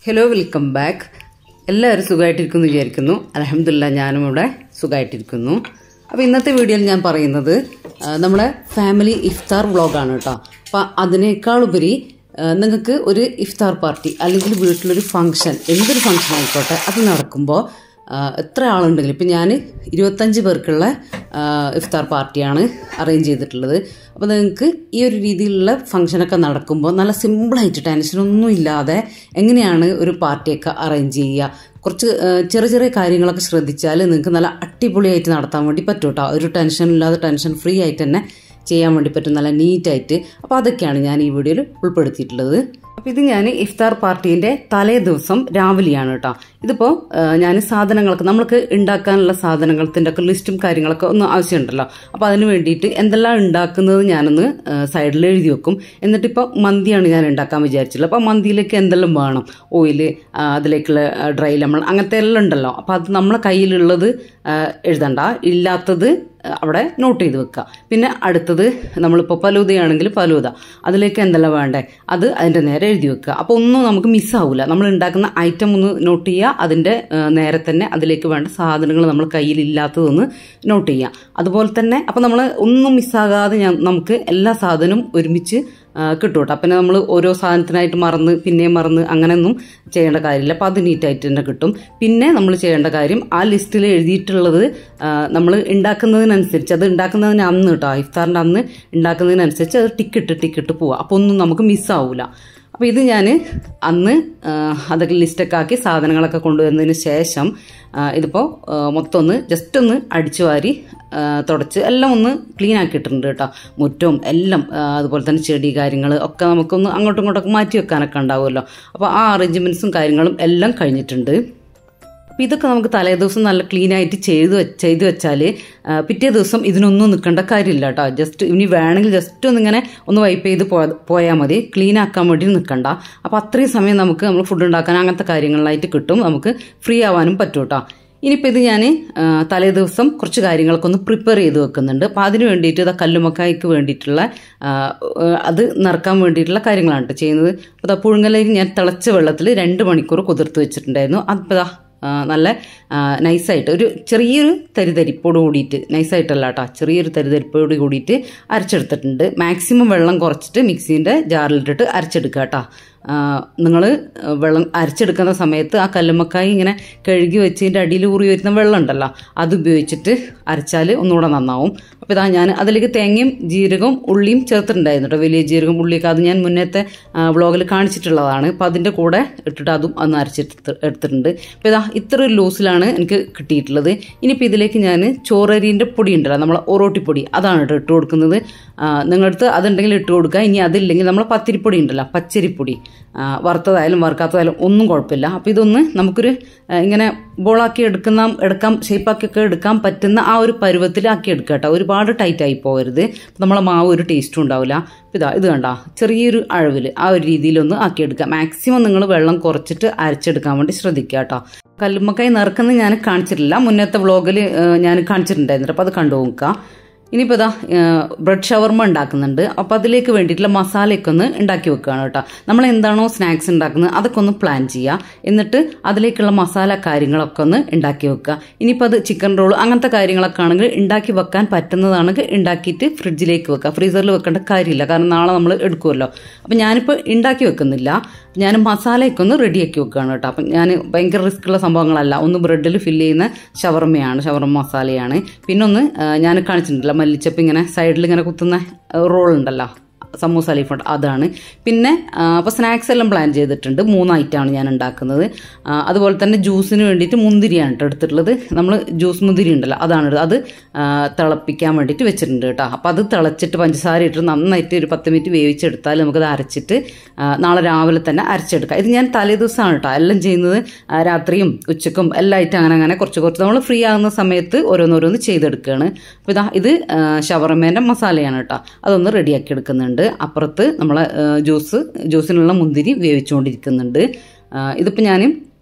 Hello welcome back എല്ലാവരും സുഖമായിട്ടിരിക്കുന്നു വിചാരിക്കുന്നു അലഹമില്ല ഞാനും ഇവിടെ സുഖമായിട്ടിരിക്കുന്നു അപ്പോൾ ഇന്നത്തെ വീഡിയോയിൽ ഞാൻ പറയുന്നത് ആ, നമ്മളെ ഫാമിലി ഇഫ്താർ വ്ളോഗാണ് കേട്ടോ അപ്പോൾ അതിനേക്കാളുപരി നിങ്ങൾക്ക് ഒരു ഇഫ്താർ പാർട്ടി അല്ലെങ്കിൽ വീട്ടിലൊരു ഫംഗ്ഷൻ എന്തൊരു ഫംഗ്ഷൻ ആയിക്കോട്ടെ അത് നടക്കുമ്പോൾ ആ, എത്ര ആളുണ്ടെങ്കിലും ഇപ്പം ഞാൻ ഇരുപത്തഞ്ച് പേർക്കുള്ള ആ, ഇഫ്താർ പാർട്ടിയാണ് അറേഞ്ച് ചെയ്തിട്ടുള്ളത് അപ്പോൾ നിങ്ങൾക്ക് ഈ ഒരു രീതിയിലുള്ള ഫംഗ്ഷനൊക്കെ നടക്കുമ്പോൾ നല്ല സിമ്പിളായിട്ട് ടെൻഷനൊന്നും ഇല്ലാതെ എങ്ങനെയാണ് ഒരു പാർട്ടിയൊക്കെ അറേഞ്ച് ചെയ്യുക കുറച്ച് ആ, ചെറിയ ചെറിയ കാര്യങ്ങളൊക്കെ ശ്രദ്ധിച്ചാൽ നിങ്ങൾക്ക് നല്ല അടിപൊളിയായിട്ട് നടത്താൻ വേണ്ടി പറ്റും കേട്ടോ ഒരു ടെൻഷൻ ഇല്ലാതെ ടെൻഷൻ ഫ്രീ ആയിട്ട് തന്നെ ചെയ്യാൻ വേണ്ടി പറ്റും നല്ല നീറ്റായിട്ട് അപ്പോൾ അതൊക്കെയാണ് ഞാൻ ഈ വീഡിയോയിൽ ഉൾപ്പെടുത്തിയിട്ടുള്ളത് അപ്പോൾ ഇത് ഞാൻ ഇഫ്താർ പാർട്ടീൻ്റെ തലേ ദിവസം രാവിലെയാണ് കേട്ടോ ഇതിപ്പോൾ ഞാൻ സാധനങ്ങളൊക്കെ നമ്മൾക്ക് ഉണ്ടാക്കാനുള്ള സാധനങ്ങളത്തിൻ്റെ ഒക്കെ ലിസ്റ്റും കാര്യങ്ങളൊക്കെ ഒന്ന് ആവശ്യമുണ്ടല്ലോ അപ്പോൾ അതിന് വേണ്ടിയിട്ട് എന്തെല്ലാം ഉണ്ടാക്കുന്നത് ഞാനൊന്ന് സൈഡിൽ എഴുതി വെക്കും എന്നിട്ടിപ്പോൾ മന്തിയാണ് ഞാൻ ഉണ്ടാക്കാൻ വിചാരിച്ചുള്ളത് അപ്പോൾ മന്തിയിലേക്ക് എന്തെല്ലാം വേണം ഓയില് അതിലേക്കുള്ള ഡ്രൈ ലെമൺ അങ്ങനത്തെ എല്ലാം ഉണ്ടല്ലോ അപ്പോൾ അത് നമ്മളെ കയ്യിലുള്ളത് ആ, എഴുതണ്ട ഇല്ലാത്തത് അവിടെ നോട്ട് ചെയ്ത് വെക്കുക പിന്നെ അടുത്തത് നമ്മളിപ്പോൾ പലൂതയാണെങ്കിൽ പലൂത അതിലേക്ക് എന്തെല്ലാം വേണ്ടേ അത് അതിൻ്റെ നേരെ എഴുതി വെക്കുക അപ്പോൾ ഒന്നും നമുക്ക് മിസ്സാവില്ല നമ്മൾ ഉണ്ടാക്കുന്ന ഐറ്റം ഒന്ന് നോട്ട് ചെയ്യുക അതിൻ്റെ ആ, നേരെ തന്നെ അതിലേക്ക് വേണ്ട സാധനങ്ങൾ നമ്മൾ കയ്യിലില്ലാത്തതൊന്ന് നോട്ട് ചെയ്യുക അതുപോലെ തന്നെ അപ്പോൾ നമ്മൾ ഒന്നും മിസ്സാകാതെ ഞാൻ നമുക്ക് എല്ലാ സാധനവും ഒരുമിച്ച് ആ, കിട്ടും കേട്ടോ പിന്നെ നമ്മൾ ഓരോ സാധനത്തിനായിട്ട് മറന്ന് പിന്നെയും മറന്ന് അങ്ങനെയൊന്നും ചെയ്യേണ്ട കാര്യമില്ല അപ്പോൾ അത് നീറ്റായിട്ട് തന്നെ കിട്ടും പിന്നെ നമ്മൾ ചെയ്യേണ്ട കാര്യം ആ ലിസ്റ്റിൽ എഴുതിയിട്ടുള്ളത് നമ്മൾ ഉണ്ടാക്കുന്നതിനനുസരിച്ച് അത് ഉണ്ടാക്കുന്നതിന് അന്ന് കേട്ടോ ഇഫ്താറിൻ്റെ അന്ന് ഉണ്ടാക്കുന്നതിനനുസരിച്ച് അത് ടിക്കിട്ട് ടിക്കിട്ട് പോവുക അപ്പോൾ ഒന്നും നമുക്ക് മിസ്സാവില്ല അപ്പോൾ ഇത് ഞാൻ അന്ന് ആ, അതൊക്കെ ലിസ്റ്റൊക്കെ ആക്കി സാധനങ്ങളൊക്കെ കൊണ്ടുവന്നതിന് ശേഷം ആ, ഇതിപ്പോൾ ആ, മൊത്തം ഒന്ന് ജസ്റ്റ് ഒന്ന് അടിച്ചു വാരി ആ, തുടച്ച് എല്ലാം ഒന്ന് ക്ലീൻ ആക്കിയിട്ടുണ്ട് കേട്ടോ മുറ്റവും എല്ലാം ആ, അതുപോലെ തന്നെ ചെടി കാര്യങ്ങൾ ഒക്കെ നമുക്കൊന്ന് അങ്ങോട്ടും ഇങ്ങോട്ടൊക്കെ മാറ്റി വെക്കാനൊക്കെ ഉണ്ടാവുമല്ലോ അപ്പോൾ ആ അറേഞ്ച്മെൻറ്റ്സും കാര്യങ്ങളും എല്ലാം കഴിഞ്ഞിട്ടുണ്ട് അപ്പോൾ ഇതൊക്കെ നമുക്ക് തലേ ദിവസം നല്ല ക്ലീൻ ആയിട്ട് ചെയ്ത് വെ- ചെയ്ത് വെച്ചാൽ പിറ്റേ ദിവസം ഇതിനൊന്നും നിൽക്കേണ്ട കാര്യമില്ല കേട്ടോ ജസ്റ്റ് ഇനി വേണമെങ്കിൽ ജസ്റ്റ് ഒന്നിങ്ങനെ ഒന്ന് വൈപ്പ് ചെയ്ത് പോയ- പോയാൽ മതി ക്ലീൻ ആക്കാൻ വേണ്ടി നിൽക്കണ്ട അപ്പോൾ അത്രയും സമയം നമുക്ക് നമ്മൾ ഫുഡ് ഉണ്ടാക്കാൻ അങ്ങനത്തെ കാര്യങ്ങളിലായിട്ട് കിട്ടും നമുക്ക് ഫ്രീ ആവാനും പറ്റും കേട്ടോ ഇനിയിപ്പോൾ ഇത് ഞാൻ തലേ ദിവസം കുറച്ച് കാര്യങ്ങളൊക്കെ ഒന്ന് പ്രിപ്പയർ ചെയ്ത് വെക്കുന്നുണ്ട് അപ്പോൾ അതിന് വേണ്ടിയിട്ട് ഇതാ കല്ലുമക്കായ്ക്ക് വേണ്ടിയിട്ടുള്ള ആ, ഏഹ്, അത് നിറക്കാൻ വേണ്ടിയിട്ടുള്ള കാര്യങ്ങളാണ് കേട്ടോ ചെയ്യുന്നത് അപ്പോൾ ഇതാ പുഴുങ്ങലേക്ക് ഞാൻ തിളച്ച വെള്ളത്തിൽ രണ്ട് മണിക്കൂർ കുതിർത്ത് വെച്ചിട്ടുണ്ടായിരുന്നു അപ്പോൾ ഇതാ ആ, നല്ല ആ, നൈസായിട്ട് ഒരു ചെറിയൊരു തരിതരിപ്പോട് കൂടിയിട്ട് നൈസായിട്ടല്ല കേട്ടോ ചെറിയൊരു തരിതരിപ്പോട് കൂടിയിട്ട് അരച്ചെടുത്തിട്ടുണ്ട് മാക്സിമം വെള്ളം കുറച്ചിട്ട് മിക്സീൻ്റെ ജാറിലിട്ടിട്ട് അരച്ചെടുക്കുക കേട്ടോ നിങ്ങൾ വെള്ളം അരച്ചെടുക്കുന്ന സമയത്ത് ആ കല്ലുമ്മക്കായി ഇങ്ങനെ കഴുകി വെച്ചതിൻ്റെ അടിയിൽ ഊറി വരുന്ന വെള്ളം ഉണ്ടല്ലോ അത് ഉപയോഗിച്ചിട്ട് അരച്ചാൽ ഒന്നുകൂടെ നന്നാവും അപ്പോൾ ഇതാ ഞാൻ അതിലേക്ക് തേങ്ങയും ജീരകവും ഉള്ളിയും ചേർത്തിട്ടുണ്ടായിരുന്നു കേട്ടോ വലിയ ജീരകം ഉള്ളിയൊക്കെ അത് ഞാൻ മുന്നത്തെ വ്ളോഗിൽ കാണിച്ചിട്ടുള്ളതാണ് അപ്പോൾ അതിൻ്റെ കൂടെ ഇട്ടിട്ട് അതും ഒന്ന് അരച്ചെടുത്ത് എടുത്തിട്ടുണ്ട് അപ്പോൾ ഇതാ ഇത്ര ഒരു ലൂസിലാണ് എനിക്ക് കിട്ടിയിട്ടുള്ളത് ഇനിയിപ്പോൾ ഇതിലേക്ക് ഞാൻ ചോറരീൻ്റെ പൊടി ഉണ്ടല്ലോ നമ്മളെ ഒറോട്ടിപ്പൊടി അതാണ് കേട്ടോ ഇട്ട് കൊടുക്കുന്നത് ആ, നിങ്ങളടുത്ത് അതുണ്ടെങ്കിൽ ഇട്ട് കൊടുക്കുക ഇനി അതില്ലെങ്കിൽ നമ്മൾ പത്തിരിപ്പൊടി ഉണ്ടല്ലോ പച്ചരിപ്പൊടി ആ, വറുത്തതായാലും വറുക്കാത്തതായാലും ഒന്നും കുഴപ്പമില്ല അപ്പോൾ ഇതൊന്ന് നമുക്കൊരു ആ, ഇങ്ങനെ ബോളാക്കി എടുക്കുന്ന എടുക്കാം ഷേപ്പാക്കിയൊക്കെ എടുക്കാൻ പറ്റുന്ന ആ ഒരു പരുവത്തിലാക്കി എടുക്കുക കേട്ടോ ഒരുപാട് ടൈറ്റായി പോകരുത് അപ്പോൾ നമ്മളെ മാവ് ഒരു ടേസ്റ്റും ഉണ്ടാവില്ല അപ്പോൾ ഇതാ ഇത് കണ്ട ചെറിയൊരു അളവിൽ ആ ഒരു രീതിയിലൊന്ന് ആക്കിയെടുക്കുക മാക്സിമം നിങ്ങൾ വെള്ളം കുറച്ചിട്ട് അരച്ചെടുക്കാൻ വേണ്ടി ശ്രദ്ധിക്കുക കേട്ടോ കല്ലുമ്മക്കായി നിറക്കുന്നത് ഞാൻ കാണിച്ചിട്ടില്ല മുന്നത്തെ വ്ളോഗിൽ ഞാൻ കാണിച്ചിട്ടുണ്ടായിരുന്നു അപ്പോൾ അത് കണ്ടു നോക്കുക ഇനിയിപ്പോൾ ഇതാ ബ്രെഡ് ഷവർമ ഉണ്ടാക്കുന്നുണ്ട് അപ്പോൾ അതിലേക്ക് വേണ്ടിയിട്ടുള്ള മസാലയൊക്കെ ഒന്ന് ഉണ്ടാക്കി വെക്കുകയാണ് കേട്ടോ നമ്മൾ എന്താണോ സ്നാക്സ് ഉണ്ടാക്കുന്നത് അതൊക്കെ ഒന്ന് പ്ലാൻ ചെയ്യുക എന്നിട്ട് അതിലേക്കുള്ള മസാല കാര്യങ്ങളൊക്കെ ഒന്ന് ഉണ്ടാക്കി വെക്കുക ഇനിയിപ്പോൾ അത് ചിക്കൻ റോൾ അങ്ങനത്തെ കാര്യങ്ങളൊക്കെ ആണെങ്കിൽ ഉണ്ടാക്കി വെക്കാൻ പറ്റുന്നതാണെങ്കിൽ ഉണ്ടാക്കിയിട്ട് ഫ്രിഡ്ജിലേക്ക് വെക്കുക ഫ്രീസറിൽ വെക്കേണ്ട കാര്യമില്ല കാരണം നാളെ നമ്മൾ എടുക്കുമല്ലോ അപ്പോൾ ഞാനിപ്പോൾ ഉണ്ടാക്കി വെക്കുന്നില്ല ഞാൻ മസാലയൊക്കെ ഒന്ന് റെഡിയാക്കി വെക്കുകയാണ് കേട്ടോ അപ്പം ഞാൻ ഭയങ്കര റിസ്ക് ഉള്ള സംഭവങ്ങളല്ല ഒന്ന് ബ്രെഡിൽ ഫില്ല് ചെയ്യുന്ന ഷവർമയാണ് ഷവർമ മസാലയാണ് പിന്നെ ഒന്ന് ആ, ഞാൻ കാണിച്ചിട്ടുണ്ടല്ലോ മല്ലിച്ചപ്പ് ഇങ്ങനെ സൈഡിൽ ഇങ്ങനെ കുത്തുന്ന റോൾ ഉണ്ടല്ലോ സമൂസ ലീഫ് അതാണ് പിന്നെ അപ്പോൾ സ്നാക്സ് എല്ലാം പ്ലാൻ ചെയ്തിട്ടുണ്ട് മൂന്ന് ഐറ്റമാണ് ഞാൻ ഉണ്ടാക്കുന്നത് ആ, അതുപോലെ തന്നെ ജ്യൂസിന് വേണ്ടിയിട്ട് മുന്തിരിയാണ് കേട്ടോ എടുത്തിട്ടുള്ളത് നമ്മൾ ജ്യൂസ് മുന്തിരി ഉണ്ടല്ലോ അതാണ് ഇത്. അത് ആ, തിളപ്പിക്കാൻ വേണ്ടിയിട്ട് വെച്ചിട്ടുണ്ട് കേട്ടോ അപ്പോൾ അത് തിളച്ചിട്ട് പഞ്ചസാര ഇട്ട് നന്നായിട്ട് ഒരു പത്ത് മിനിറ്റ് വേവിച്ചെടുത്താൽ നമുക്കത് അരച്ചിട്ട് ആ, നാളെ രാവിലെ തന്നെ അരച്ചെടുക്കാം ഇത് ഞാൻ തലേ ദിവസമാണ് കേട്ടോ എല്ലാം ചെയ്യുന്നത് ആ, രാത്രിയും ഉച്ചക്കും എല്ലാം ആയിട്ട് അങ്ങനെ അങ്ങനെ കുറച്ച് കുറച്ച് നമ്മൾ ഫ്രീ ആകുന്ന സമയത്ത് ഓരോന്നോരോന്ന് ചെയ്തെടുക്കുകയാണ് അപ്പോൾ ഇതാ ഇത് ആ, ഷവർമേൻ്റെ മസാലയാണ് കേട്ടോ അതൊന്ന് റെഡിയാക്കി എടുക്കുന്നുണ്ട് അപ്പുറത്ത് നമ്മളെ ആ, ജ്യൂസ് ജ്യൂസിനുള്ള മുന്തിരി വേവിച്ചുകൊണ്ടിരിക്കുന്നുണ്ട് ആ, ഇതിപ്പോൾ ഞാൻ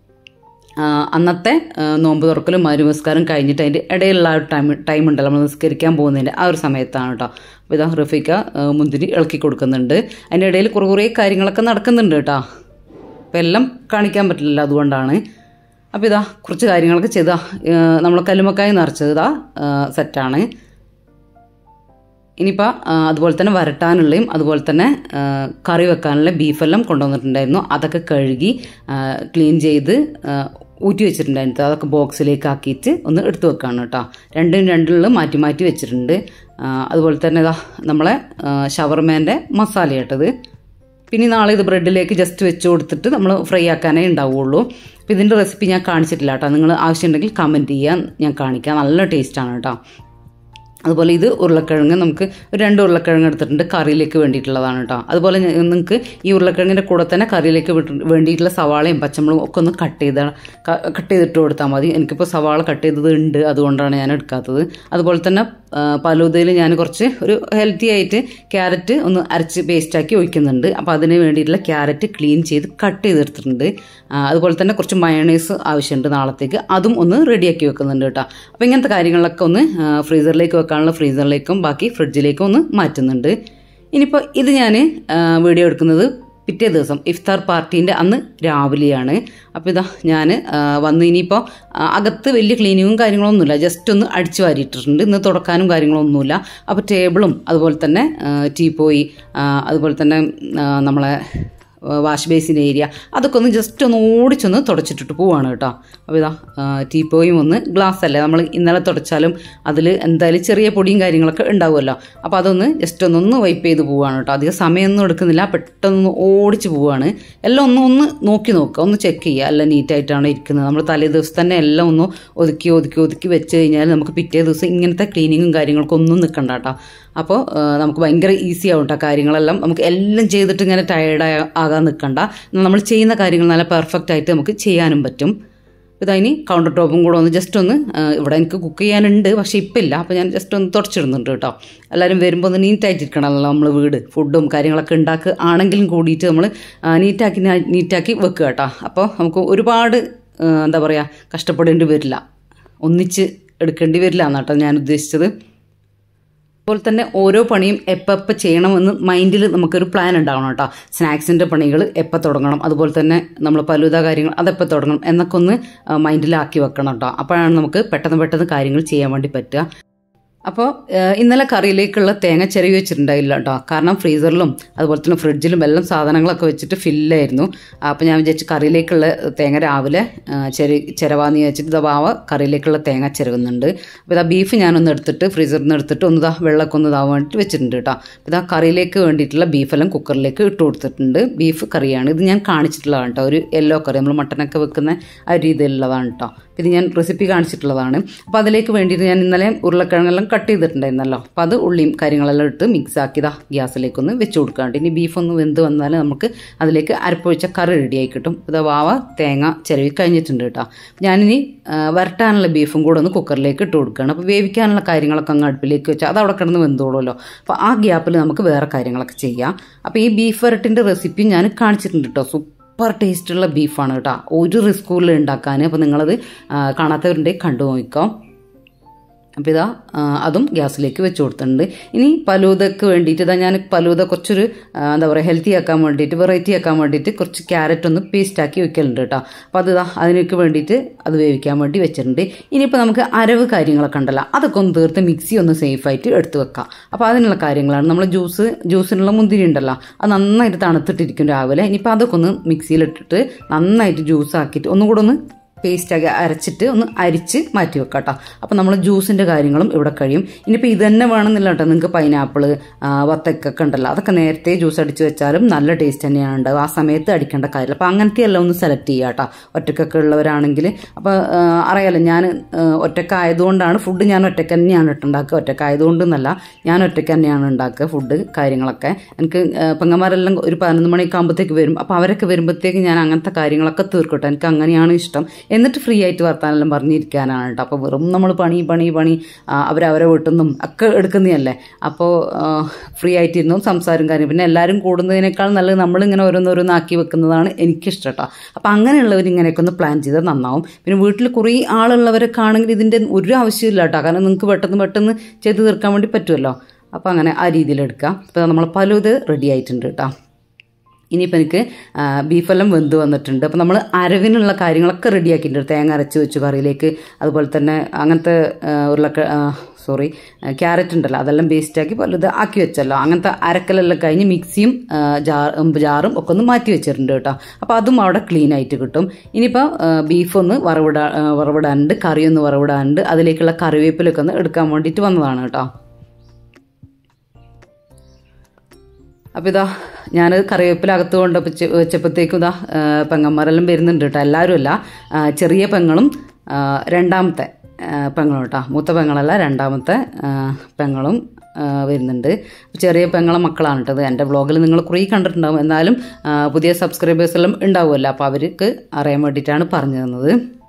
ആ, അന്നത്തെ ആ, നോമ്പ് തുറക്കലും മരുമസ്കാരം കഴിഞ്ഞിട്ട് അതിൻ്റെ ഇടയിലുള്ള ആ ഒരു ടൈം ടൈം ഉണ്ടല്ലോ നമ്മൾ നിസ്കരിക്കാൻ പോകുന്നതിൻ്റെ ആ ഒരു സമയത്താണ് കേട്ടോ അപ്പോൾ ഇതാ റഫീക്ക ആ, മുന്തിരി ഇളക്കി കൊടുക്കുന്നുണ്ട് അതിൻ്റെ ഇടയിൽ കുറേ കുറേ കാര്യങ്ങളൊക്കെ നടക്കുന്നുണ്ട് കേട്ടോ അപ്പോൾ എല്ലാം കാണിക്കാൻ പറ്റില്ല അതുകൊണ്ടാണ് അപ്പോൾ ഇതാ കുറച്ച് കാര്യങ്ങളൊക്കെ ചെയ്താ നമ്മൾ കല്ലുമക്കായി നിറച്ചത് ഇതാ സെറ്റാണ് ഇനിയിപ്പോൾ അതുപോലെ തന്നെ വരട്ടാനുള്ളയും അതുപോലെ തന്നെ ആ, കറി വെക്കാനുള്ള ബീഫെല്ലാം കൊണ്ടുവന്നിട്ടുണ്ടായിരുന്നു അതൊക്കെ കഴുകി ആ, ക്ലീൻ ചെയ്ത് ആ, ഊറ്റി വെച്ചിട്ടുണ്ടായിരുന്നു അതൊക്കെ ബോക്സിലേക്ക് ആക്കിയിട്ട് ഒന്ന് എടുത്തു വെക്കാണ് കേട്ടോ രണ്ടും രണ്ടിലും മാറ്റി മാറ്റി വെച്ചിട്ടുണ്ട് ആ, അതുപോലെ തന്നെ ഇതാ നമ്മളെ ഷവർമേൻ്റെ മസാല കേട്ടത് പിന്നെ നാളെ ഇത് ബ്രെഡിലേക്ക് ജസ്റ്റ് വെച്ച് കൊടുത്തിട്ട് നമ്മൾ ഫ്രൈ ആക്കാനേ ഉണ്ടാവുള്ളൂ അപ്പോൾ ഇതിൻ്റെ റെസിപ്പി ഞാൻ കാണിച്ചിട്ടില്ല കേട്ടോ നിങ്ങൾ ആവശ്യമുണ്ടെങ്കിൽ കമൻറ്റ് ചെയ്യാൻ ഞാൻ കാണിക്കാം നല്ല ടേസ്റ്റാണ് കേട്ടോ അതുപോലെ ഇത് ഉരുളക്കിഴങ്ങ് നമുക്ക് ഒരു രണ്ട് ഉരുളക്കിഴങ്ങ് എടുത്തിട്ടുണ്ട് കറിയിലേക്ക് വേണ്ടിയിട്ടുള്ളതാണ് കേട്ടോ അതുപോലെ ഞ- നിങ്ങൾക്ക് ഈ ഉരുളക്കിഴങ്ങിൻ്റെ കൂടെ തന്നെ കറിയിലേക്ക് വിട്ട് വേണ്ടിയിട്ടുള്ള സവാളയും പച്ചമുളകും ഒക്കെ ഒന്ന് കട്ട് ചെയ്ത കട്ട് ചെയ്തിട്ട് കൊടുത്താൽ മതി എനിക്കിപ്പോൾ സവാള കട്ട് ചെയ്തത് ഉണ്ട് അതുകൊണ്ടാണ് ഞാൻ എടുക്കാത്തത് അതുപോലെ തന്നെ പലൂതയിൽ ഞാൻ കുറച്ച് ഒരു ഹെൽത്തി ആയിട്ട് ക്യാരറ്റ് ഒന്ന് അരച്ച് പേസ്റ്റാക്കി ഒഴിക്കുന്നുണ്ട് അപ്പോൾ അതിന് വേണ്ടിയിട്ടുള്ള ക്യാരറ്റ് ക്ലീൻ ചെയ്ത് കട്ട് ചെയ്തെടുത്തിട്ടുണ്ട് ആ, അതുപോലെ തന്നെ കുറച്ച് മയണൈസ് ആവശ്യമുണ്ട് നാളത്തേക്ക് അതും ഒന്ന് റെഡിയാക്കി വെക്കുന്നുണ്ട് കേട്ടോ അപ്പോൾ ഇങ്ങനത്തെ കാര്യങ്ങളൊക്കെ ഒന്ന് ആ, ഫ്രീസറിലേക്ക് വെക്കാനുള്ള ഫ്രീസറിലേക്കും ബാക്കി ഫ്രിഡ്ജിലേക്കും ഒന്ന് മാറ്റുന്നുണ്ട് ഇനിയിപ്പോൾ ഇത് ഞാൻ വീഡിയോ എടുക്കുന്നത് പിറ്റേ ദിവസം ഇഫ്താർ പാർട്ടീൻ്റെ അന്ന് രാവിലെയാണ് അപ്പോൾ ഇതാ ഞാൻ വന്ന് ഇനിയിപ്പോൾ അകത്ത് വലിയ ക്ലീനിങ്ങും കാര്യങ്ങളൊന്നുമില്ല ജസ്റ്റ് ഒന്ന് അടിച്ചു വാരിയിട്ടിട്ടുണ്ട് ഇന്ന് തുടക്കാനും കാര്യങ്ങളൊന്നുമില്ല അപ്പോൾ ടേബിളും അതുപോലെ തന്നെ ടീ പോയി അതുപോലെ തന്നെ ആ, നമ്മളെ വാഷ് ബേസിൻ ഏരിയ അതൊക്കെ ഒന്ന് ജസ്റ്റ് ഒന്ന് ഓടിച്ചൊന്ന് തുടച്ചിട്ടിട്ട് പോവാണ് കേട്ടോ അപ്പോൾ ഇതാ ടീപ്പോയും ഒന്ന് ഗ്ലാസ് അല്ലേ നമ്മൾ ഇന്നലെ തുടച്ചാലും അതിൽ എന്തായാലും ചെറിയ പൊടിയും കാര്യങ്ങളൊക്കെ ഉണ്ടാവുമല്ലോ അപ്പോൾ അതൊന്ന് ജസ്റ്റ് ഒന്ന് ഒന്ന് വൈപ്പ് ചെയ്ത് പോവാണ് കേട്ടോ അധികം സമയമൊന്നും എടുക്കുന്നില്ല പെട്ടെന്ന് ഓടിച്ച് പോവാണ് എല്ലാം ഒന്ന് ഒന്ന് നോക്കി നോക്കുക ഒന്ന് ചെക്ക് ചെയ്യുക എല്ലാം നീറ്റായിട്ടാണ് ഇരിക്കുന്നത് നമ്മൾ തലേ ദിവസം തന്നെ എല്ലാം ഒന്ന് ഒതുക്കി ഒതുക്കി ഒതുക്കി വെച്ച് കഴിഞ്ഞാൽ നമുക്ക് പിറ്റേ ദിവസം ഇങ്ങനത്തെ ക്ലീനിങ്ങും കാര്യങ്ങൾക്കും ഒന്നും നിൽക്കണ്ട കേട്ടോ അപ്പോൾ ആ, നമുക്ക് ഭയങ്കര ഈസി ആവും കേട്ടോ കാര്യങ്ങളെല്ലാം നമുക്ക് എല്ലാം ചെയ്തിട്ട് ഇങ്ങനെ ടയേർഡ് ആകാൻ നിൽക്കണ്ട നമ്മൾ ചെയ്യുന്ന കാര്യങ്ങൾ നല്ല പെർഫെക്റ്റ് ആയിട്ട് നമുക്ക് ചെയ്യാനും പറ്റും ഇതതിന് കൗണ്ടർ ടോപ്പും കൂടെ ഒന്ന് ജസ്റ്റ് ഒന്ന് ആ, ഇവിടെ എനിക്ക് കുക്ക് ചെയ്യാനുണ്ട് പക്ഷേ ഇപ്പം ഇല്ല അപ്പോൾ ഞാൻ ജസ്റ്റ് ഒന്ന് തുടച്ചിടുന്നുണ്ട് കേട്ടോ എല്ലാവരും വരുമ്പോൾ ഒന്ന് നീറ്റായിട്ടിരിക്കണമല്ലോ നമ്മൾ വീട് ഫുഡും കാര്യങ്ങളൊക്കെ ഉണ്ടാക്കുക ആണെങ്കിലും കൂടിയിട്ട് നമ്മൾ നീറ്റാക്കി നീറ്റാക്കി വെക്കുക കേട്ടോ അപ്പോൾ നമുക്ക് ഒരുപാട് ആ, എന്താ പറയുക കഷ്ടപ്പെടേണ്ടി വരില്ല ഒന്നിച്ച് എടുക്കേണ്ടി വരില്ല എന്നാട്ടോ ഞാൻ ഉദ്ദേശിച്ചത് അതുപോലെ തന്നെ ഓരോ പണിയും എപ്പോൾ ചെയ്യണമെന്ന് മൈൻഡിൽ നമുക്കൊരു പ്ലാൻ ഉണ്ടാവണം കേട്ടോ സ്നാക്സിൻ്റെ പണികൾ എപ്പോൾ തുടങ്ങണം അതുപോലെ തന്നെ നമ്മൾ പലുത കാര്യങ്ങൾ അതെപ്പോൾ തുടങ്ങണം എന്നൊക്കെ ഒന്ന് മൈൻഡിലാക്കി വെക്കണം കേട്ടോ അപ്പോഴാണ് നമുക്ക് പെട്ടെന്ന് പെട്ടെന്ന് കാര്യങ്ങൾ ചെയ്യാൻ വേണ്ടി പറ്റുക അപ്പോൾ ഇന്നലെ കറിയിലേക്കുള്ള തേങ്ങ ചെരുവി വെച്ചിട്ടുണ്ടായില്ല കേട്ടോ കാരണം ഫ്രീസറിലും അതുപോലെ തന്നെ ഫ്രിഡ്ജിലും എല്ലാം സാധനങ്ങളൊക്കെ വെച്ചിട്ട് ഫില്ലായിരുന്നു അപ്പോൾ ഞാൻ വിചാരിച്ചു കറിയിലേക്കുള്ള തേങ്ങ രാവിലെ ആ, ചെരി ചിരവാന്ന് വിചാരിച്ചിട്ട് ഇതാ വാവ കറിയിലേക്കുള്ള തേങ്ങ ചിരവുന്നുണ്ട് അപ്പോൾ ഇതാ ബീഫ് ഞാനൊന്ന് എടുത്തിട്ട് ഫ്രീസറിൽ നിന്ന് എടുത്തിട്ട് ഒന്ന് ഇതാ വെള്ളമൊക്കെ ഒന്ന് ഇതാവാൻ വേണ്ടിയിട്ട് വെച്ചിട്ടുണ്ട് കേട്ടോ അപ്പോൾ ഇതാ കറിയിലേക്ക് വേണ്ടിയിട്ടുള്ള ബീഫെല്ലാം കുക്കറിലേക്ക് ഇട്ട് കൊടുത്തിട്ടുണ്ട് ബീഫ് കറിയാണ് ഇത് ഞാൻ കാണിച്ചിട്ടുള്ളതാണ് കേട്ടോ ഒരു യെല്ലോ കറി നമ്മൾ മട്ടനൊക്കെ വെക്കുന്ന ആ രീതിയിലുള്ളതാണ് കേട്ടോ ഇത് ഞാൻ റെസിപ്പി കാണിച്ചിട്ടുള്ളതാണ് അപ്പോൾ അതിലേക്ക് വേണ്ടിയിട്ട് ഞാൻ ഇന്നലെ ഉരുളക്കിഴങ്ങെല്ലാം കട്ട് ചെയ്തിട്ടുണ്ടായിരുന്നല്ലോ അപ്പോൾ അത് ഉള്ളിയും കാര്യങ്ങളെല്ലാം ഇട്ട് മിക്സ് ആക്കിയതാ ഗ്യാസിലേക്കൊന്ന് വെച്ച് കൊടുക്കാണ്ട് ഇനി ബീഫ് ഒന്ന് വെന്ത് വന്നാൽ നമുക്ക് അതിലേക്ക് അരപ്പൊഴിച്ച കറി റെഡിയായി കിട്ടും ഇത് വാവ തേങ്ങ ചിലവി കഴിഞ്ഞിട്ടുണ്ട് കേട്ടോ ഞാനിനി ആ, വരട്ടാനുള്ള ബീഫും കൂടെ ഒന്ന് കുക്കറിലേക്ക് ഇട്ട് കൊടുക്കുകയാണ് അപ്പോൾ വേവിക്കാനുള്ള കാര്യങ്ങളൊക്കെ അങ്ങ് അടുപ്പിലേക്ക് വെച്ചാൽ അത് അവിടെ കിടന്ന് വെന്തോളുമല്ലോ അപ്പോൾ ആ ഗ്യാപ്പിൽ നമുക്ക് വേറെ കാര്യങ്ങളൊക്കെ ചെയ്യാം അപ്പോൾ ഈ ബീഫ് വരട്ടിൻ്റെ റെസിപ്പി ഞാൻ കാണിച്ചിട്ടുണ്ട് കേട്ടോ സൂപ്പർ ടേസ്റ്റുള്ള ബീഫാണ് കേട്ടോ ഒരു റിസ്കൂളിൽ ഉണ്ടാക്കാൻ അപ്പോൾ നിങ്ങളത് ആ, കാണാത്തവരുണ്ടെങ്കിൽ കണ്ടു നോക്കാം അപ്പോൾ ഇതാ ആ, അതും ഗ്യാസിലേക്ക് വെച്ച് കൊടുത്തിട്ടുണ്ട് ഇനി പലൂതക്ക് വേണ്ടിയിട്ട് ഇതാ ഞാൻ പലൂത കുറച്ചൊരു ആ, എന്താ പറയുക ഹെൽത്തി ആക്കാൻ വേണ്ടിയിട്ട് വെറൈറ്റി ആക്കാൻ വേണ്ടിയിട്ട് കുറച്ച് ക്യാരറ്റ് ഒന്ന് പേസ്റ്റ് ആക്കി വെക്കലുണ്ട് കേട്ടോ അപ്പോൾ അത് ഇതാ അതിനൊക്കെ വേണ്ടിയിട്ട് അത് വേവിക്കാൻ വേണ്ടി വെച്ചിട്ടുണ്ട് ഇനിയിപ്പോൾ നമുക്ക് അരവ് കാര്യങ്ങളൊക്കെ ഉണ്ടല്ലോ അതൊക്കെ ഒന്ന് തീർത്ത് മിക്സി ഒന്ന് സേഫായിട്ട് എടുത്ത് വെക്കാം അപ്പോൾ അതിനുള്ള കാര്യങ്ങളാണ് നമ്മൾ ജ്യൂസ് ജ്യൂസിനുള്ള മുന്തിരി ഉണ്ടല്ലോ അത് നന്നായിട്ട് തണുത്തിട്ടിരിക്കും രാവിലെ ഇനിയിപ്പോൾ അതൊക്കെ ഒന്ന് മിക്സിയിലിട്ടിട്ട് നന്നായിട്ട് ജ്യൂസ് ആക്കിയിട്ട് ഒന്നും കൂടെ ഒന്ന് പേസ്റ്റാക്കി അരച്ചിട്ട് ഒന്ന് അരിച്ച് മാറ്റി വെക്കാം കേട്ടോ അപ്പോൾ നമ്മൾ ജ്യൂസിൻ്റെ കാര്യങ്ങളും ഇവിടെ കഴിയും ഇനിയിപ്പോൾ ഇത് തന്നെ വേണമെന്നില്ല കേട്ടോ നിങ്ങൾക്ക് പൈനാപ്പിൾ വത്തക്കൊക്കെ ഉണ്ടല്ലോ അതൊക്കെ നേരത്തെ ജ്യൂസ് അടിച്ച് വെച്ചാലും നല്ല ടേസ്റ്റ് തന്നെയാണ് ഉണ്ടാവുക ആ സമയത്ത് അടിക്കേണ്ട കാര്യമില്ല അപ്പോൾ അങ്ങനത്തെ എല്ലാം ഒന്ന് സെലക്ട് ചെയ്യുക കേട്ടോ ഒറ്റക്കൊക്കെ ഉള്ളവരാണെങ്കിൽ അപ്പോൾ അറിയാലോ ഞാൻ ഒറ്റക്കായതുകൊണ്ടാണ് ഫുഡ് ഞാൻ ഒറ്റക്ക് തന്നെയാണ് ഇട്ടുണ്ടാക്കുക ഒറ്റക്കായതുകൊണ്ടെന്നല്ല ഞാൻ ഒറ്റയ്ക്ക് തന്നെയാണ് ഉണ്ടാക്കുക ഫുഡ് കാര്യങ്ങളൊക്കെ എനിക്ക് ആ, പെങ്ങന്മാരെല്ലാം ഒരു പതിനൊന്ന് മണിയൊക്കെ ആകുമ്പോഴത്തേക്ക് വരും അപ്പോൾ അവരൊക്കെ വരുമ്പോഴത്തേക്ക് ഞാൻ അങ്ങനത്തെ കാര്യങ്ങളൊക്കെ തീർക്കട്ടെ എനിക്ക് അങ്ങനെയാണ് ഇഷ്ടം എന്നിട്ട് ഫ്രീ ആയിട്ട് വർത്താനെല്ലാം പറഞ്ഞിരിക്കാനാണ് കേട്ടോ അപ്പോൾ വെറും നമ്മൾ പണി പണി പണി ആ, അവരവരെ വീട്ടിൽ നിന്നും ഒക്കെ എടുക്കുന്നതല്ലേ അപ്പോൾ ഫ്രീ ആയിട്ടിരുന്നും സംസാരം കാര്യം പിന്നെ എല്ലാവരും കൂടുന്നതിനേക്കാൾ നല്ലത് നമ്മളിങ്ങനെ ഓരോന്നോരോന്നാക്കി വെക്കുന്നതാണ് എനിക്കിഷ്ടം കേട്ടോ അപ്പോൾ അങ്ങനെയുള്ളവർ ഇങ്ങനെയൊക്കെ ഒന്ന് പ്ലാൻ ചെയ്താൽ നന്നാവും പിന്നെ വീട്ടിൽ കുറേ ആളുള്ളവരൊക്കെ ആണെങ്കിൽ ഇതിൻ്റെ ഒരു ആവശ്യമില്ല കേട്ടോ കാരണം നിങ്ങൾക്ക് പെട്ടെന്ന് പെട്ടെന്ന് ചെയ്ത് തീർക്കാൻ വേണ്ടി പറ്റുമല്ലോ അപ്പോൾ അങ്ങനെ ആ രീതിയിൽ എടുക്കാം അപ്പോൾ നമ്മൾ പലത് റെഡി ആയിട്ടുണ്ട് കേട്ടോ ഇനിയിപ്പോൾ എനിക്ക് ആ, ബീഫെല്ലാം വെന്ത് വന്നിട്ടുണ്ട് അപ്പോൾ നമ്മൾ അരവിനുള്ള കാര്യങ്ങളൊക്കെ റെഡിയാക്കിയിട്ടുണ്ട് തേങ്ങ അരച്ച് വെച്ചു കറിയിലേക്ക് അതുപോലെ തന്നെ അങ്ങനത്തെ ആ, ഉരുളക്ക സോറി ക്യാരറ്റ് ഉണ്ടല്ലോ അതെല്ലാം പേസ്റ്റാക്കി പലത് ആക്കി വെച്ചല്ലോ അങ്ങനത്തെ അരക്കലെല്ലാം കഴിഞ്ഞ് മിക്സിയും ആ, ജാർ ഉം, ജാറും ഒക്കെ ഒന്ന് മാറ്റി വെച്ചിട്ടുണ്ട് കേട്ടോ അപ്പോൾ അതും അവിടെ ക്ലീൻ ആയിട്ട് കിട്ടും ഇനിയിപ്പോൾ ബീഫ് ഒന്ന് വറവിടാ ആ, വറവിടാനുണ്ട് കറി ഒന്ന് വറവിടാനുണ്ട് അതിലേക്കുള്ള കറിവേപ്പിലൊക്കെ ഒന്ന് എടുക്കാൻ വേണ്ടിയിട്ട് വന്നതാണ് കേട്ടോ അപ്പോൾ ഇതാ ഞാൻ കറിവേപ്പില അകത്ത് കൊണ്ട് വെച്ച് വെച്ചപ്പോഴത്തേക്കും ഇതാ ആ, പെങ്ങന്മാരെല്ലാം വരുന്നുണ്ട് കേട്ടോ എല്ലാവരും അല്ല ആ, ചെറിയ പെങ്ങളും ആ, രണ്ടാമത്തെ ആ, പെങ്ങളും കേട്ടോ മൂത്ത പെങ്ങളല്ല രണ്ടാമത്തെ ആ, പെങ്ങളും ആ, വരുന്നുണ്ട് ചെറിയ പെങ്ങളെ മക്കളാണ് കേട്ടത് എൻ്റെ വ്ളോഗിൽ നിങ്ങൾ കുറേ കണ്ടിട്ടുണ്ടാവും എന്നാലും ആ, പുതിയ സബ്സ്ക്രൈബേഴ്സ് എല്ലാം ഉണ്ടാവുമല്ലോ അപ്പോൾ അവർക്ക് അറിയാൻ വേണ്ടിയിട്ടാണ് പറഞ്ഞു തന്നത്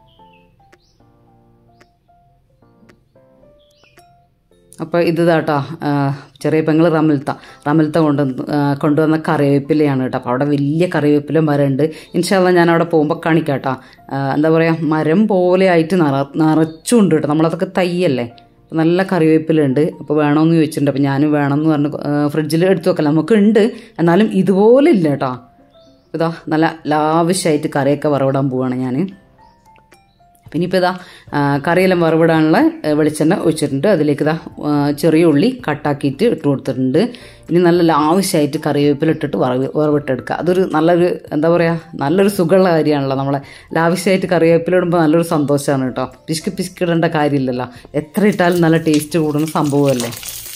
അപ്പോൾ ഇത് കേട്ടോ ചെറിയ പെങ്ങൾ റമൽത്ത റമൽത്ത കൊണ്ട് കൊണ്ടുവന്ന കറിവേപ്പിലയാണ് കേട്ടോ അപ്പോൾ അവിടെ വലിയ കറിവേപ്പില മരമുണ്ട് ഇൻഷാല്ല ഞാൻ അവിടെ പോകുമ്പോൾ കാണിക്കാം കേട്ടോ ആ, എന്താ പറയുക മരം പോലെ ആയിട്ട് നിറ നിറച്ചുണ്ട് കേട്ടോ നമ്മളതൊക്കെ തയ്യല്ലേ അപ്പോൾ നല്ല കറിവേപ്പിലുണ്ട് അപ്പോൾ വേണമെന്ന് ചോദിച്ചിട്ടുണ്ട് അപ്പോൾ ഞാനും വേണമെന്ന് പറഞ്ഞ് ഫ്രിഡ്ജിൽ എടുത്തു വെക്കല നമുക്കുണ്ട് എന്നാലും ഇതുപോലെ ഇല്ല കേട്ടോ ഇതാ നല്ല ലാവിഷായിട്ട് കറിയൊക്കെ വറവിടാൻ പോവാണ് ഞാൻ പിന്നെ ഇപ്പോൾ ഇതാ ആ, കറിയെല്ലാം വറവിടാനുള്ള ആ, വെളിച്ചെണ്ണ ഒഴിച്ചിട്ടുണ്ട് അതിലേക്ക് ഇതാ ആ, ചെറിയ ഉള്ളി കട്ടാക്കിയിട്ട് ഇട്ട് കൊടുത്തിട്ടുണ്ട് ഇനി നല്ല ലാവശ്യമായിട്ട് കറിവേപ്പില ഇട്ടിട്ട് വറവ് വറവിട്ടെടുക്കുക അതൊരു നല്ലൊരു എന്താ പറയുക നല്ലൊരു സുഖമുള്ള കാര്യമാണല്ലോ നമ്മളെ ലാവശ്യമായിട്ട് കറിവേപ്പില ഇടുമ്പോൾ നല്ലൊരു സന്തോഷമാണ് കേട്ടോ പിശുക്ക് പിശുക്കിടേണ്ട കാര്യമില്ലല്ലോ എത്ര ഇട്ടാലും നല്ല ടേസ്റ്റ് കൂടുന്ന സംഭവമല്ലേ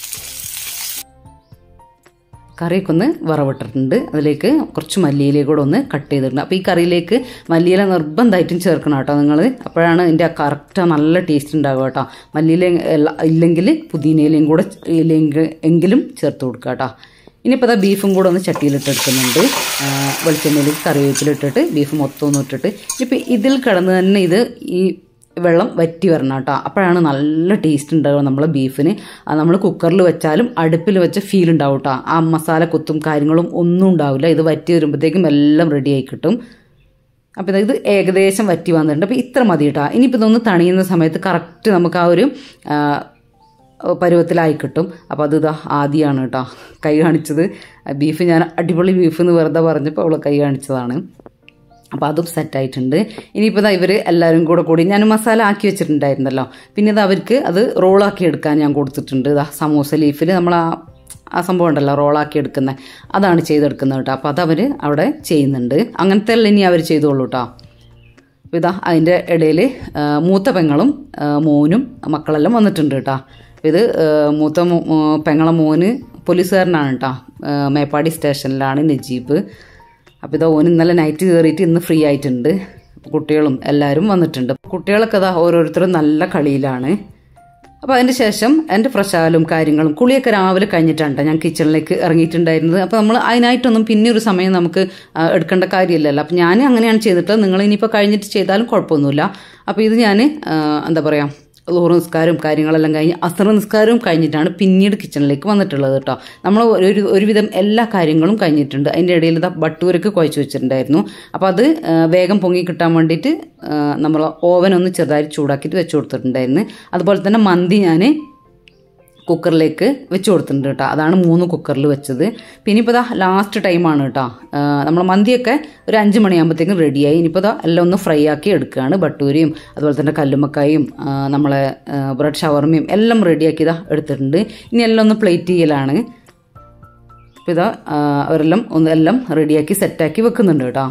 കറിയൊക്കെ ഒന്ന് വറവിട്ടിട്ടുണ്ട് അതിലേക്ക് കുറച്ച് മല്ലിയില കൂടെ ഒന്ന് കട്ട് ചെയ്തിട്ടുണ്ട് അപ്പോൾ ഈ കറിയിലേക്ക് മല്ലിയില നിർബന്ധമായിട്ടും ചേർക്കണം കേട്ടോ നിങ്ങൾ അപ്പോഴാണ് ഇതിൻ്റെ കറക്റ്റ് നല്ല ടേസ്റ്റ് ഉണ്ടാവുക കേട്ടോ മല്ലിയില എല്ല- ഇല്ലെങ്കിൽ പുതിനയിലയും കൂടെ ഇല്ലെങ്കിൽ എങ്കിലും ചേർത്ത് കൊടുക്കുക കേട്ടോ ഇനിയിപ്പോൾ അതാ ബീഫും കൂടെ ഒന്ന് ചട്ടിയിലിട്ട് എടുക്കുന്നുണ്ട് ആ, വെളിച്ചെണ്ണയിലേക്ക് കറിവേപ്പിലിട്ടിട്ട് ബീഫ് മൊത്തം ഒന്ന് ഇട്ടിട്ട് ഇനിയിപ്പോൾ ഇതിൽ കിടന്ന് തന്നെ ഇത് ഈ വെള്ളം വറ്റി വരണം കേട്ടോ അപ്പോഴാണ് നല്ല ടേസ്റ്റ് ഉണ്ടാവുക നമ്മളെ ബീഫിന് നമ്മൾ കുക്കറിൽ വെച്ചാലും അടുപ്പിൽ വെച്ച ഫീൽ ഉണ്ടാവും കേട്ടോ ആ മസാല കുത്തും കാര്യങ്ങളും ഒന്നും ഉണ്ടാവില്ല ഇത് വറ്റി വരുമ്പോഴത്തേക്കും എല്ലാം റെഡി ആയി കിട്ടും അപ്പോൾ ഇത് ഏകദേശം വറ്റി വന്നിട്ടുണ്ട് അപ്പോൾ ഇത്ര മതി കേട്ടോ ഇനിയിപ്പോൾ ഇതൊന്ന് തണിയുന്ന സമയത്ത് കറക്റ്റ് നമുക്ക് ആ ഒരു ആ, പരുവത്തിലായി കിട്ടും അപ്പോൾ അത് ഇതാ ആദ്യമാണ് കേട്ടോ കൈ കാണിച്ചത് ബീഫ് ഞാൻ അടിപൊളി ബീഫ് എന്ന് വെറുതെ പറഞ്ഞപ്പോൾ അവൾ കൈ കാണിച്ചതാണ് അപ്പോൾ അതും സെറ്റായിട്ടുണ്ട് ഇനിയിപ്പോൾ ഇതാ ഇവർ എല്ലാവരും കൂടെ കൂടി ഞാൻ മസാല ആക്കി വെച്ചിട്ടുണ്ടായിരുന്നല്ലോ പിന്നെ ഇത് അവർക്ക് അത് റോളാക്കി എടുക്കാൻ ഞാൻ കൊടുത്തിട്ടുണ്ട് ഇതാ സമൂസ ലീഫിൽ നമ്മൾ ആ ആ സംഭവം ഉണ്ടല്ലോ റോളാക്കി എടുക്കുന്നത് അതാണ് ചെയ്തെടുക്കുന്നത് കേട്ടോ അപ്പോൾ അത് അവർ അവിടെ ചെയ്യുന്നുണ്ട് അങ്ങനത്തെ എല്ലാം ഇനി അവർ ചെയ്തോളൂ കേട്ടോ അപ്പോൾ ഇതാ അതിൻ്റെ ഇടയിൽ മൂത്ത പെങ്ങളും ആ, മോനും മക്കളെല്ലാം വന്നിട്ടുണ്ട് കേട്ടോ അപ്പോൾ ഇത് ആ, മൂത്ത മോ- മോ- പെങ്ങളെ മോന് പോലീസുകാരനാണ് കേട്ടോ ആ, മേപ്പാടി സ്റ്റേഷനിലാണ് നജീബ് അപ്പോൾ ഇതാ ഓന് ഇന്നലെ നൈറ്റ് കയറിയിട്ട് ഇന്ന് ഫ്രീ ആയിട്ടുണ്ട് കുട്ടികളും എല്ലാവരും വന്നിട്ടുണ്ട് കുട്ടികളൊക്കെ ഇതാ ഓരോരുത്തരും നല്ല കളിയിലാണ് അപ്പോൾ അതിൻ്റെ ശേഷം എൻ്റെ പ്രശാലും കാര്യങ്ങളും കുളിയൊക്കെ രാവിലെ കഴിഞ്ഞിട്ടാണ് ഞാൻ കിച്ചണിലേക്ക് ഇറങ്ങിയിട്ടുണ്ടായിരുന്നത് അപ്പോൾ നമ്മൾ അതിനായിട്ടൊന്നും പിന്നെ ഒരു സമയം നമുക്ക് ആ, എടുക്കേണ്ട കാര്യമില്ലല്ലോ അപ്പോൾ ഞാൻ അങ്ങനെയാണ് ചെയ്തിട്ട് നിങ്ങൾ ഇനിയിപ്പോൾ കഴിഞ്ഞിട്ട് ചെയ്താലും കുഴപ്പമൊന്നുമില്ല അപ്പോൾ ഇത് ഞാൻ എന്താ പറയുക ലോറ് നിസ്കാരവും കാര്യങ്ങളെല്ലാം കഴിഞ്ഞ് അസ്ത്ര നിസ്കാരവും കഴിഞ്ഞിട്ടാണ് പിന്നീട് കിച്ചണിലേക്ക് വന്നിട്ടുള്ളത് കേട്ടോ നമ്മൾ ഒരു ഒരുവിധം എല്ലാ കാര്യങ്ങളും കഴിഞ്ഞിട്ടുണ്ട് അതിൻ്റെ ഇടയിൽ ഇതാ ബട്ടൂരക്ക് കുഴച്ച് വെച്ചിട്ടുണ്ടായിരുന്നു അപ്പോൾ അത് ആ, വേഗം പൊങ്ങി കിട്ടാൻ വേണ്ടിയിട്ട് നമ്മൾ ഓവൻ ഒന്ന് ചെറുതായിട്ട് ചൂടാക്കിയിട്ട് വെച്ച് കൊടുത്തിട്ടുണ്ടായിരുന്നു അതുപോലെ തന്നെ മന്തി ഞാൻ കുക്കറിലേക്ക് വെച്ച് കൊടുത്തിട്ടുണ്ട് കേട്ടോ അതാണ് മൂന്ന് കുക്കറിൽ വെച്ചത് പിന്നെ ഇപ്പോൾ ഇതാ ലാസ്റ്റ് ടൈമാണ് കേട്ടോ നമ്മൾ മന്തിയൊക്കെ ഒരു അഞ്ച് മണിയാകുമ്പോഴത്തേക്കും റെഡിയായി ഇനിയിപ്പോൾ ഇതാ എല്ലാം ഒന്ന് ഫ്രൈ ആക്കി എടുക്കുകയാണ് ബട്ടൂരിയും അതുപോലെ തന്നെ കല്ലുമ്മക്കായും ആ, നമ്മളെ ബ്രെഡ് ഷവർമയും എല്ലാം റെഡിയാക്കി ഇതാ എടുത്തിട്ടുണ്ട് ഇനി എല്ലാം ഒന്ന് പ്ലേറ്റ് ചെയ്യലാണ് അപ്പോൾ ഇതാ ആ, അവരെല്ലാം ഒന്ന് എല്ലാം റെഡിയാക്കി സെറ്റാക്കി വെക്കുന്നുണ്ട് കേട്ടോ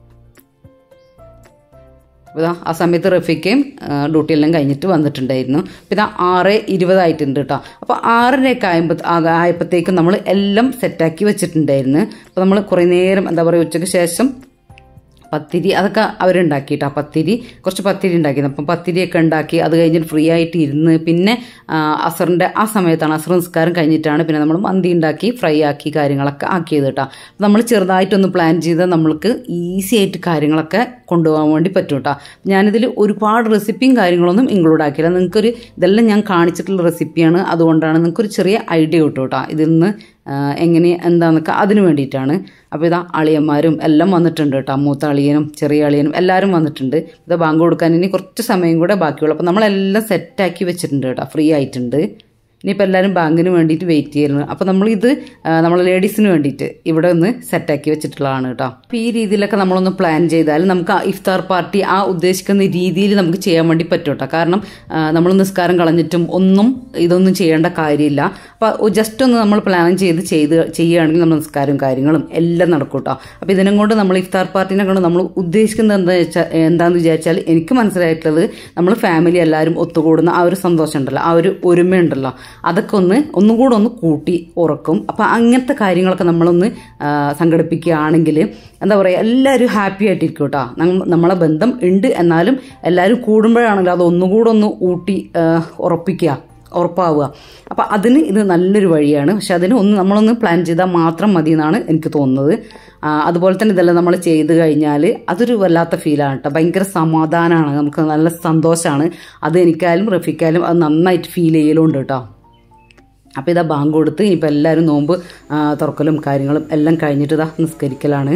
അപ്പോൾ ഇതാ ആ സമയത്ത് റഫീക്കയും ഡ്യൂട്ടി എല്ലാം കഴിഞ്ഞിട്ട് വന്നിട്ടുണ്ടായിരുന്നു അപ്പോൾ ഇതാ ആറ് ഇരുപതായിട്ടുണ്ട് കേട്ടോ അപ്പോൾ ആറരയൊക്കെ ആയപ്പോൾ ആയപ്പോഴത്തേക്കും നമ്മൾ എല്ലാം സെറ്റാക്കി വെച്ചിട്ടുണ്ടായിരുന്നു അപ്പോൾ നമ്മൾ കുറേ നേരം എന്താ പറയുക ഉച്ചയ്ക്ക് ശേഷം പത്തിരി അതൊക്കെ അവരുണ്ടാക്കിയിട്ടാ പത്തിരി കുറച്ച് പത്തിരി ഉണ്ടാക്കിയത് അപ്പം പത്തിരിയൊക്കെ ഉണ്ടാക്കി അത് കഴിഞ്ഞിട്ട് ഫ്രീ ആയിട്ട് ഇരുന്ന് പിന്നെ ആ, അസറിൻ്റെ ആ സമയത്താണ് അസർ നിസ്കാരം കഴിഞ്ഞിട്ടാണ് പിന്നെ നമ്മൾ മന്തി ഉണ്ടാക്കി ഫ്രൈ ആക്കി കാര്യങ്ങളൊക്കെ ആക്കിയത് കേട്ടോ നമ്മൾ ചെറുതായിട്ടൊന്ന് പ്ലാൻ ചെയ്ത് നമ്മൾക്ക് ഈസി ആയിട്ട് കാര്യങ്ങളൊക്കെ കൊണ്ടുപോകാൻ വേണ്ടി പറ്റും കേട്ടോ ഞാനിതിൽ ഒരുപാട് റെസിപ്പിയും കാര്യങ്ങളൊന്നും ഇൻക്ലൂഡ് ആക്കിയില്ല നിങ്ങൾക്കൊരു ഇതെല്ലാം ഞാൻ കാണിച്ചിട്ടുള്ള റെസിപ്പിയാണ് അതുകൊണ്ടാണ് നിങ്ങൾക്കൊരു ചെറിയ ഐഡിയ കിട്ടും കേട്ടോ ഇതിൽ നിന്ന് ആ, എങ്ങനെ എന്താന്നൊക്കെ അതിന് വേണ്ടിയിട്ടാണ് അപ്പോൾ ഇതാ അളിയന്മാരും എല്ലാം വന്നിട്ടുണ്ട് കേട്ടോ മൂത്ത അളിയനും ചെറിയ അളിയനും എല്ലാവരും വന്നിട്ടുണ്ട് ഇത് ബാങ്ക് കൊടുക്കാൻ ഇനി കുറച്ച് സമയം കൂടെ ബാക്കിയുള്ളൂ അപ്പോൾ നമ്മളെല്ലാം സെറ്റാക്കി വെച്ചിട്ടുണ്ട് കേട്ടോ ഫ്രീ ആയിട്ടുണ്ട് ഇനിയിപ്പോൾ എല്ലാവരും ബാങ്കിന് വേണ്ടിയിട്ട് വെയിറ്റ് ചെയ്യുന്നു അപ്പോൾ നമ്മളിത് ആ, നമ്മളെ ലേഡീസിന് വേണ്ടിയിട്ട് ഇവിടെ ഒന്ന് സെറ്റാക്കി വെച്ചിട്ടുള്ളതാണ് കേട്ടോ അപ്പോൾ ഈ രീതിയിലൊക്കെ നമ്മളൊന്ന് പ്ലാൻ ചെയ്താൽ നമുക്ക് ആ ഇഫ്താർ പാർട്ടി ആ ഉദ്ദേശിക്കുന്ന രീതിയിൽ നമുക്ക് ചെയ്യാൻ വേണ്ടി പറ്റും കേട്ടോ കാരണം നമ്മൾ നിസ്കാരം കളഞ്ഞിട്ടും ഒന്നും ഇതൊന്നും ചെയ്യേണ്ട കാര്യമില്ല അപ്പോൾ ജസ്റ്റ് ഒന്ന് നമ്മൾ പ്ലാൻ ചെയ്ത് ചെയ്ത് ചെയ്യുകയാണെങ്കിൽ നമ്മൾ നിസ്കാരവും കാര്യങ്ങളും എല്ലാം നടക്കും കേട്ടോ അപ്പോൾ ഇതിനും കൊണ്ട് നമ്മൾ ഇഫ്താർ പാർട്ടിനെ കൊണ്ട് നമ്മൾ ഉദ്ദേശിക്കുന്നത് എന്താ വെച്ചാൽ എന്താണെന്ന് വിചാരിച്ചാൽ എനിക്ക് മനസ്സിലായിട്ടുള്ളത് നമ്മൾ ഫാമിലി എല്ലാവരും ഒത്തുകൂടുന്ന ആ ഒരു സന്തോഷം ഉണ്ടല്ലോ ആ ഒരു ഒരുമയുണ്ടല്ലോ അതൊക്കെ ഒന്ന് ഒന്നും കൂടെ ഒന്ന് കൂട്ടി ഉറക്കും അപ്പം അങ്ങനത്തെ കാര്യങ്ങളൊക്കെ നമ്മളൊന്ന് ആ, സംഘടിപ്പിക്കുകയാണെങ്കിൽ എന്താ പറയുക എല്ലാവരും ഹാപ്പി ആയിട്ടിരിക്കും കേട്ടോ നമ്മ- നമ്മളെ ബന്ധം ഉണ്ട് എന്നാലും എല്ലാവരും കൂടുമ്പോഴാണല്ലോ അത് ഒന്നുകൂടെ ഒന്ന് ഊട്ടി ആ, ഉറപ്പിക്കുക ഉറപ്പാവുക അപ്പം അതിന് ഇത് നല്ലൊരു വഴിയാണ് പക്ഷെ അതിന് ഒന്ന് നമ്മളൊന്ന് പ്ലാൻ ചെയ്താൽ മാത്രം മതി എന്നാണ് എനിക്ക് തോന്നുന്നത് ആ, അതുപോലെ തന്നെ ഇതെല്ലാം നമ്മൾ ചെയ്ത് കഴിഞ്ഞാൽ അതൊരു വല്ലാത്ത ഫീലാണ് കേട്ടോ ഭയങ്കര സമാധാനമാണ് നമുക്ക് നല്ല സന്തോഷമാണ് അത് എനിക്കായാലും റഫിക്കായാലും അത് നന്നായിട്ട് ഫീൽ ചെയ്യലുണ്ട് കേട്ടോ അപ്പോൾ ഇതാ ബാങ്ക് കൊടുത്ത് ഇനിയിപ്പോൾ എല്ലാവരും നോമ്പ് ആ, തുറക്കലും കാര്യങ്ങളും എല്ലാം കഴിഞ്ഞിട്ട് ഇതാ നിസ്കരിക്കലാണ്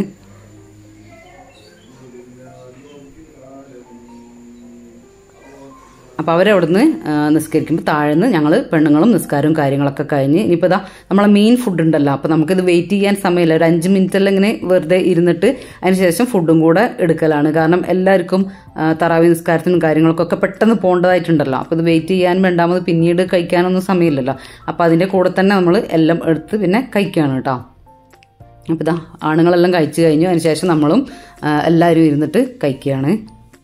അപ്പോൾ അവരവിടുന്ന് ആ, നിസ്കരിക്കുമ്പോൾ താഴ്ന്ന് ഞങ്ങൾ പെണ്ണുങ്ങളും നിസ്കാരവും കാര്യങ്ങളൊക്കെ കഴിഞ്ഞ് ഇനിയിപ്പോൾ ഇതാ നമ്മളെ മെയിൻ ഫുഡ് ഉണ്ടല്ലോ അപ്പോൾ നമുക്കിത് വെയിറ്റ് ചെയ്യാൻ സമയമില്ല ഒരു അഞ്ച് മിനിറ്റെല്ലാം ഇങ്ങനെ വെറുതെ ഇരുന്നിട്ട് അതിന് ശേഷം ഫുഡും കൂടെ എടുക്കലാണ് കാരണം എല്ലാവർക്കും ആ, തറാവി നിസ്കാരത്തിനും കാര്യങ്ങൾക്കൊക്കെ പെട്ടെന്ന് പോകേണ്ടതായിട്ടുണ്ടല്ലോ അപ്പോൾ ഇത് വെയിറ്റ് ചെയ്യാൻ വേണ്ടാമത് പിന്നീട് കഴിക്കാനൊന്നും സമയമില്ലല്ലോ അപ്പോൾ അതിൻ്റെ കൂടെ തന്നെ നമ്മൾ എല്ലാം എടുത്ത് പിന്നെ കഴിക്കുകയാണ് കേട്ടോ അപ്പോൾ ഇതാ ആണുങ്ങളെല്ലാം കഴിച്ചു കഴിഞ്ഞു അതിന് ശേഷം നമ്മളും ആ, എല്ലാവരും ഇരുന്നിട്ട് കഴിക്കുകയാണ്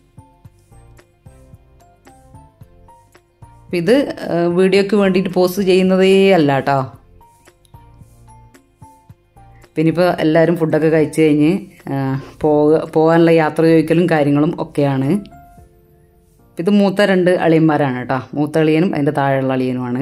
അപ്പം ഇത് ആ, വീഡിയോക്ക് വേണ്ടിയിട്ട് പോസ്റ്റ് ചെയ്യുന്നതേ അല്ല കേട്ടോ പിന്നെ ഇപ്പോൾ എല്ലാവരും ഫുഡൊക്കെ കഴിച്ച് കഴിഞ്ഞ് ആ, പോക പോകാനുള്ള യാത്ര ചോദിക്കലും കാര്യങ്ങളും ഒക്കെയാണ് ഇത് മൂത്ത രണ്ട് അളിയന്മാരാണ് കേട്ടോ മൂത്ത അളിയനും അതിൻ്റെ താഴെയുള്ള അളിയനുമാണ്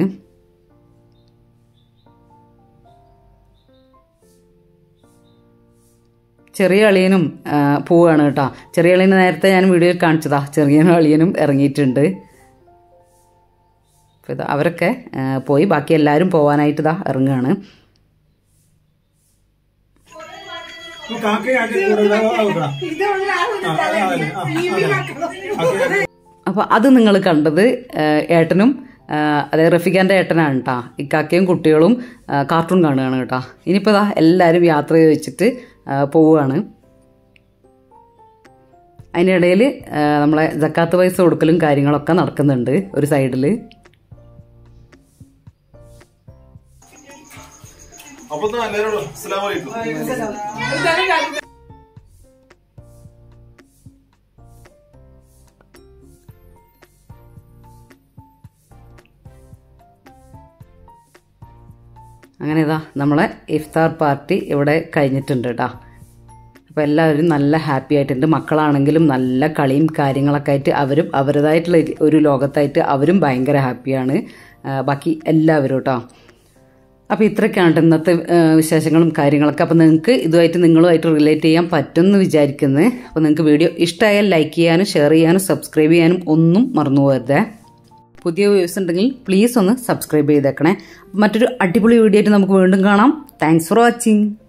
ചെറിയ അളിയനും ആ, പോവുകയാണ് കേട്ടോ ചെറിയ അളിയനെ നേരത്തെ ഞാൻ വീഡിയോയിൽ കാണിച്ചതാ ചെറിയ അളിയനും ഇറങ്ങിയിട്ടുണ്ട് അപ്പോൾ ഇത് അവരൊക്കെ ആ, പോയി ബാക്കി എല്ലാവരും പോകാനായിട്ട് ഇതാ ഇറങ്ങുകയാണ് കാക്കയാക്കി കൂടുതൽ വെക്കണം അപ്പോൾ അത് നിങ്ങൾ കണ്ടത് ആ, ഏട്ടനും ആ, അതായത് റഫിഖാൻ്റെ ഏട്ടനാണ് കേട്ടോ ഇക്കാക്കയും കുട്ടികളും ആ, കാർട്ടൂൺ കാണുകയാണ് കേട്ടോ ഇനിയിപ്പോൾ ഇതാ എല്ലാവരും യാത്ര ചോദിച്ചിട്ട് ആ, പോവുകയാണ് അതിനിടയിൽ നമ്മളെ ജക്കാത്ത് പൈസ കൊടുക്കലും കാര്യങ്ങളൊക്കെ നടക്കുന്നുണ്ട് ഒരു സൈഡിൽ അപ്പൊ എല്ലാവരോടും അസ്സലാമു അലൈക്കും അങ്ങനെ ഇതാ നമ്മളെ ഇഫ്താർ പാർട്ടി ഇവിടെ കഴിഞ്ഞിട്ടുണ്ട് കേട്ടോ അപ്പോൾ എല്ലാവരും നല്ല ഹാപ്പി ആയിട്ടുണ്ട് മക്കളാണെങ്കിലും നല്ല കളിയും കാര്യങ്ങളൊക്കെ ആയിട്ട് അവരും അവരുടേതായിട്ടുള്ള ഒരു ലോകത്തായിട്ട് അവരും ഭയങ്കര ഹാപ്പിയാണ് ആ, ബാക്കി എല്ലാവരും കേട്ടോ അപ്പോൾ ഇത്രയൊക്കെയാണ് ട്ടോ ഇന്നത്തെ ആ, വിശേഷങ്ങളും കാര്യങ്ങളൊക്കെ അപ്പോൾ നിങ്ങൾക്ക് ഇതുമായിട്ട് നിങ്ങളുമായിട്ട് റിലേറ്റ് ചെയ്യാൻ പറ്റുമെന്ന് വിചാരിക്കുന്നത് അപ്പോൾ നിങ്ങൾക്ക് വീഡിയോ ഇഷ്ടമായാൽ ലൈക്ക് ചെയ്യാനും ഷെയർ ചെയ്യാനും സബ്സ്ക്രൈബ് ചെയ്യാനും ഒന്നും മറന്നു പോകരുതേ പുതിയ വ്യൂസ് ഉണ്ടെങ്കിൽ പ്ലീസ് ഒന്ന് സബ്സ്ക്രൈബ് ചെയ്തേക്കണേ മറ്റൊരു അടിപൊളി വീഡിയോ ആയിട്ട് നമുക്ക് വീണ്ടും കാണാം താങ്ക്സ് ഫോർ വാച്ചിങ്